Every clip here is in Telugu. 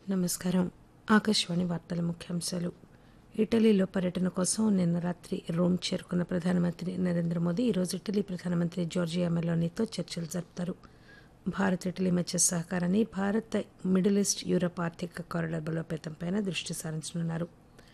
నమస్కారం ఆకాశవాణి వార్తల ముఖ్యాంశాలు ఇటలీలో పర్యటన కోసం నిన్న రాత్రి రోమ్ చేరుకున్న ప్రధానమంత్రి నరేంద్ర మోదీ ఈరోజు ఇటలీ ప్రధానమంత్రి జార్జియా మెలోనీతో చర్చలు జరుపుతారు భారత్ ఇటలీ మధ్య సహకారాన్ని భారత్ మిడిల్ ఈస్ట్ యూరప్ ఆర్థిక కారిడార్ బలోపేతంపై దృష్టి సారించనున్నారు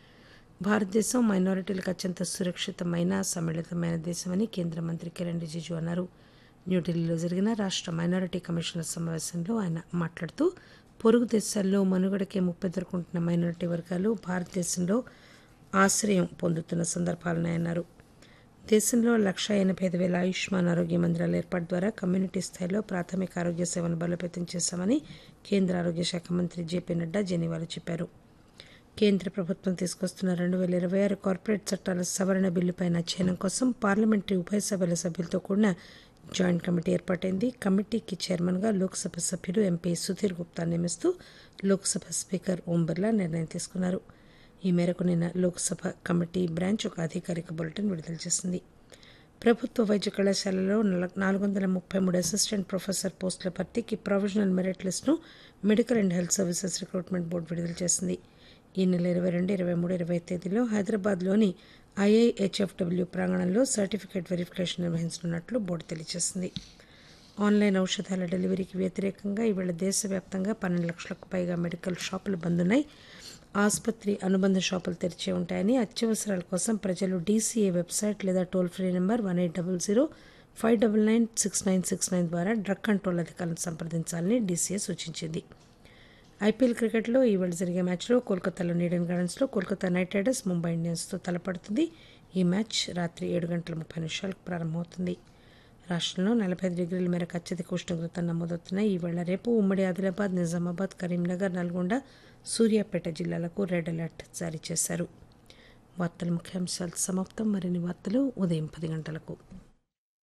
భారతదేశం మైనారిటీలకు అత్యంత సురక్షితమైన సమ్మిళితమైన దేశమని కేంద్ర మంత్రి కిరణ్ రిజిజు అన్నారు న్యూఢిల్లీలో జరిగిన రాష్ట మైనారిటీ కమిషన్ల సమావేశంలో ఆయన మాట్లాడుతూ పొరుగు దేశాల్లో మనుగడకే ముప్పెదుర్కొంటున్న మైనారిటీ వర్గాలు భారతదేశంలో ఆశ్రయం పొందుతున్న సందర్భాలున్నాయన్నారు దేశంలో లక్ష ఎనభై ఐదు వేల ఆయుష్మాన్ ఆరోగ్య మందిరాల ఏర్పాటు ద్వారా కమ్యూనిటీ స్థాయిలో ప్రాథమిక ఆరోగ్య సేవను బలోపేతం చేశామని కేంద్ర ఆరోగ్య శాఖ మంత్రి జేపీ నడ్డా జెనీవాలో చెప్పారు కేంద్ర ప్రభుత్వం తీసుకొస్తున్న రెండు వేల ఇరవై ఆరు కార్పొరేట్ చట్టాల సవరణ బిల్లుపై అధ్యయనం కోసం పార్లమెంటరీ ఉభయ సభల సభ్యులతో కూడిన జాయింట్ కమిటీ ఏర్పాటైంది కమిటీకి చైర్మన్గా లోక్సభ సభ్యులు ఎంపీ సుధీర్ గుప్తా నియమిస్తూ లోక్సభ స్పీకర్ ఓం బిర్లా నిర్ణయం తీసుకున్నారు ఈ మేరకు నిన్న లోక్సభ కమిటీ బ్రాంచ్ ఒక అధికారిక బులెటిన్ విడుదల చేసింది ప్రభుత్వ వైద్య కళాశాలలో నాలుగు వందల ముప్పై మూడు అసిస్టెంట్ ప్రొఫెసర్ పోస్టుల భర్తీకి ప్రొవిజనల్ మెరిట్ లిస్టును medical and health services recruitment board విడుదల చేసింది ఈ నెల ఇరవై రెండు ఇరవై మూడు ఇరవై తేదీలో హైదరాబాద్లోని ఐఐహెచ్ఎఫ్డబ్ల్యూ ప్రాంగణంలో సర్టిఫికేట్ వెరిఫికేషన్ నిర్వహించనున్నట్లు బోర్డు తెలియజేసింది ఆన్లైన్ ఔషధాల డెలివరీకి వ్యతిరేకంగా ఈవేళ దేశవ్యాప్తంగా పన్నెండు లక్షలకు పైగా మెడికల్ షాపులు బంద్ ఉన్నాయి ఆసుపత్రి అనుబంధ షాపులు తెరిచే ఉంటాయని అత్యవసరాల కోసం ప్రజలు డీసీఏ వెబ్సైట్ లేదా toll free number one eight double zero five double nine six nine six nine ద్వారా డ్రగ్ కంట్రోల్ అధికారులను సంప్రదించాలని డీసీఏ సూచించింది ఐపీఎల్ క్రికెట్లో ఈవేళ జరిగే మ్యాచ్లో కోల్కతాలోని ఈడెన్ గార్డెన్స్లో కోల్కతా నైట్ రైడర్స్ ముంబై ఇండియన్స్తో తలపడుతుంది ఈ మ్యాచ్ రాత్రి ఏడు గంటల ముప్పై నిమిషాలకు ప్రారంభమవుతుంది రాష్ట్రంలో నలభై ఐదు డిగ్రీల మేరకు అత్యధిక ఉష్ణోగ్రత నమోదవుతున్నాయి ఈవేళ రేపు ఉమ్మడి ఆదిలాబాద్ నిజామాబాద్ కరీంనగర్ నల్గొండ సూర్యాపేట జిల్లాలకు రెడ్ అలర్ట్ జారీ చేశారు వార్తల ముఖ్యాంశాలు సమాప్తం మరిన్ని వార్తలు ఉదయం పది గంటలకు